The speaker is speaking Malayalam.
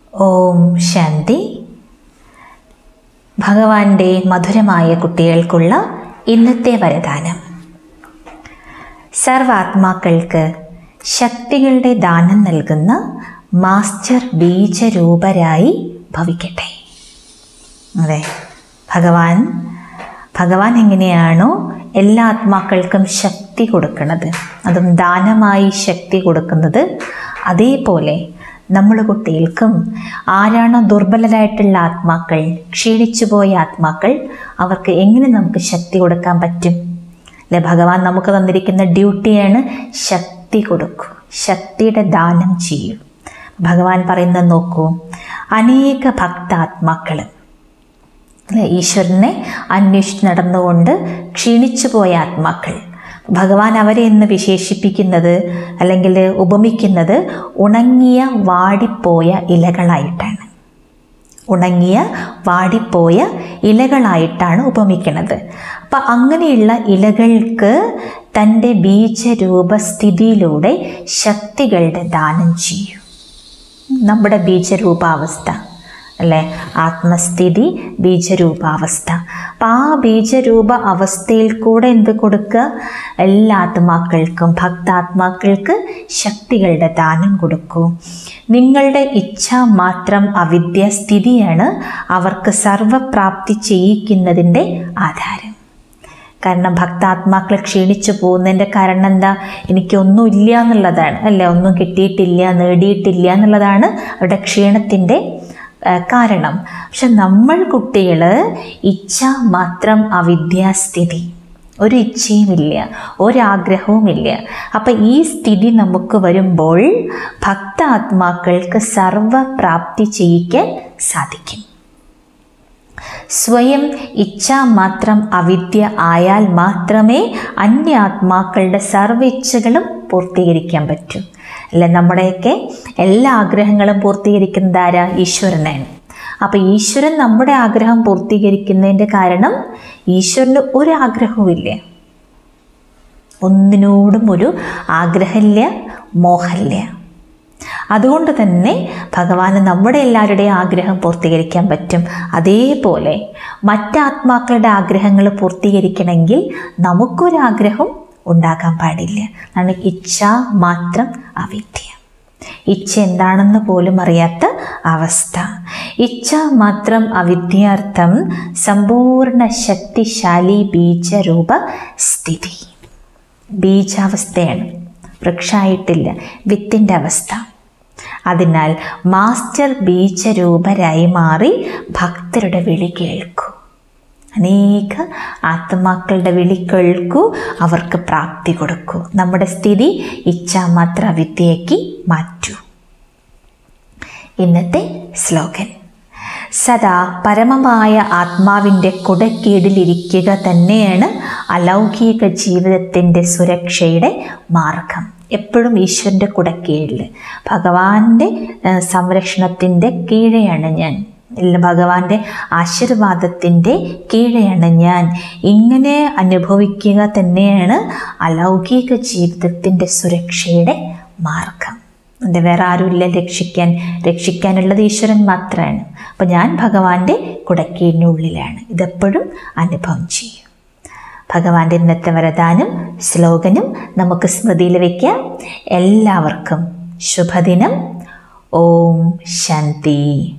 ഓം ശാന്തി ഭഗവാന്റെ മധുരമായ കുട്ടികൾക്കുള്ള ഇന്നത്തെ വരദാനം സർവാത്മാക്കൾക്ക് ശക്തികളുടെ ദാനം നൽകുന്ന മാസ്റ്റർ ബീജരൂപരായി ഭവിക്കട്ടെ അതെ ഭഗവാൻ ഭഗവാൻ എങ്ങനെയാണോ എല്ലാ ആത്മാക്കൾക്കും ശക്തി കൊടുക്കുന്നത് അതും ദാനമായി ശക്തി കൊടുക്കുന്നത് അതേപോലെ നമ്മുടെ കുട്ടികൾക്കും ആരാണോ ദുർബലരായിട്ടുള്ള ആത്മാക്കൾ ക്ഷീണിച്ചു പോയ ആത്മാക്കൾ അവർക്ക് എങ്ങനെ നമുക്ക് ശക്തി കൊടുക്കാൻ പറ്റും അല്ലെ ഭഗവാൻ നമുക്ക് തന്നിരിക്കുന്ന ഡ്യൂട്ടിയാണ് ശക്തി കൊടുക്കൂ ശക്തിയുടെ ദാനം ചെയ്യൂ ഭഗവാൻ പറയുന്നത് നോക്കൂ അനേക ഭക്താത്മാക്കൾ അല്ലെ ഈശ്വരനെ അന്വേഷിച്ച് നടന്നുകൊണ്ട് ക്ഷീണിച്ചു പോയ ആത്മാക്കൾ ഭഗവാൻ അവരെ എന്ന് വിശേഷിപ്പിക്കുന്നത് അല്ലെങ്കിൽ ഉപമിക്കുന്നത് ഉണങ്ങിയ വാടിപ്പോയ ഇലകളായിട്ടാണ് ഉണങ്ങിയ വാടിപ്പോയ ഇലകളായിട്ടാണ് ഉപമിക്കുന്നത് അപ്പം അങ്ങനെയുള്ള ഇലകൾക്ക് തൻ്റെ ബീജരൂപസ്ഥിതിയിലൂടെ ശക്തികളുടെ ദാനം ചെയ്യൂ നമ്മുടെ ബീജരൂപാവസ്ഥ അല്ലേ ആത്മസ്ഥിതി ബീജരൂപാവസ്ഥ അപ്പം ആ ബീജരൂപ അവസ്ഥയിൽ കൂടെ എന്ത് കൊടുക്കുക എല്ലാ ആത്മാക്കൾക്കും ഭക്താത്മാക്കൾക്ക് ശക്തികളുടെ ദാനം കൊടുക്കൂ നിങ്ങളുടെ ഇച്ഛ മാത്രം അവിദ്യ സ്ഥിതിയാണ് അവർക്ക് സർവപ്രാപ്തി ചെയ്യിക്കുന്നതിൻ്റെ ആധാരം കാരണം ഭക്താത്മാക്കൾ ക്ഷീണിച്ചു പോകുന്നതിൻ്റെ കാരണം എന്താ എനിക്കൊന്നും ഇല്ല എന്നുള്ളതാണ് അല്ലേ ഒന്നും കിട്ടിയിട്ടില്ല നേടിയിട്ടില്ല എന്നുള്ളതാണ് അവരുടെ ക്ഷീണത്തിൻ്റെ കാരണം പക്ഷെ നമ്മൾ കുട്ടികൾ ഇച്ഛ മാത്രം അവിദ്യാസ്ഥിതി ഒരു ഇച്ഛയുമില്ല ഒരാഗ്രഹവുമില്ല അപ്പം ഈ സ്ഥിതി നമുക്ക് വരുമ്പോൾ ഭക്താത്മാക്കൾക്ക് സർവപ്രാപ്തി ചെയ്യിക്കാൻ സാധിക്കും സ്വയം ഇച്ഛ മാത്രം അവിദ്യ ആയാൽ മാത്രമേ അന്യാത്മാക്കളുടെ സർവ്വ ഇച്ഛകളും പൂർത്തീകരിക്കാൻ പറ്റൂ അല്ലെ നമ്മുടെയൊക്കെ എല്ലാ ആഗ്രഹങ്ങളും പൂർത്തീകരിക്കുന്നത് ആരാ ഈശ്വരനാണ് അപ്പോൾ ഈശ്വരൻ നമ്മുടെ ആഗ്രഹം പൂർത്തീകരിക്കുന്നതിൻ്റെ കാരണം ഈശ്വരന് ഒരു ആഗ്രഹവുമില്ല ഒന്നിനോടും ഒരു ആഗ്രഹമില്ല മോഹമില്ല അതുകൊണ്ട് തന്നെ ഭഗവാന് നമ്മുടെ എല്ലാവരുടെയും ആഗ്രഹം പൂർത്തീകരിക്കാൻ പറ്റും അതേപോലെ മറ്റാത്മാക്കളുടെ ആഗ്രഹങ്ങൾ പൂർത്തീകരിക്കണമെങ്കിൽ നമുക്കൊരാഗ്രഹം ഉണ്ടാകാൻ പാടില്ല അതാണ് ഇച്ഛ മാത്രം അവിദ്യ ഇച്ഛ എന്താണെന്ന് പോലും അറിയാത്ത അവസ്ഥ ഇച്ഛ മാത്രം അവിദ്യാർത്ഥം സമ്പൂർണ്ണ ശക്തിശാലി ബീജരൂപ സ്ഥിതി ബീജാവസ്ഥയാണ് വൃക്ഷമായിട്ടില്ല വിത്തിൻ്റെ അവസ്ഥ അതിനാൽ മാസ്റ്റർ ബീജരൂപരായി മാറി ഭക്തരുടെ വിളി കേൾക്കൂ അനേക ആത്മാക്കളുടെ വിളി കേൾക്കൂ അവർക്ക് പ്രാപ്തി കൊടുക്കൂ നമ്മുടെ സ്ഥിതി ഇച്ഛാമാത്ര വിദ്യയാക്കി മാറ്റൂ ഇന്നത്തെ സ്ലോഗൻ സദാ പരമമായ ആത്മാവിൻ്റെ കുടക്കീടിലിരിക്കുക തന്നെയാണ് അലൗകിക ജീവിതത്തിൻ്റെ സുരക്ഷയുടെ മാർഗം എപ്പോഴും ഈശ്വരൻ്റെ കുടക്കീഴിൽ ഭഗവാന്റെ സംരക്ഷണത്തിൻ്റെ കീഴെയാണ് ഞാൻ ഭഗവാന്റെ ആശീർവാദത്തിൻ്റെ കീഴെയാണ് ഞാൻ ഇങ്ങനെ അനുഭവിക്കുക തന്നെയാണ് അലൗകിക ജീവിതത്തിൻ്റെ സുരക്ഷയുടെ മാർഗം അത് വേറെ ആരുമില്ല രക്ഷിക്കാൻ രക്ഷിക്കാനുള്ളത് ഈശ്വരൻ മാത്രമാണ് അപ്പം ഞാൻ ഭഗവാന്റെ കുടക്കീഴിനുള്ളിലാണ് ഇതെപ്പോഴും അനുഭവം ചെയ്യും ഭഗവാന്റെ ഇന്നത്തെ വരദാനം ശ്ലോകനും നമുക്ക് സ്മൃതിയിൽ വയ്ക്കാം എല്ലാവർക്കും ശുഭദിനം ഓം ശാന്തി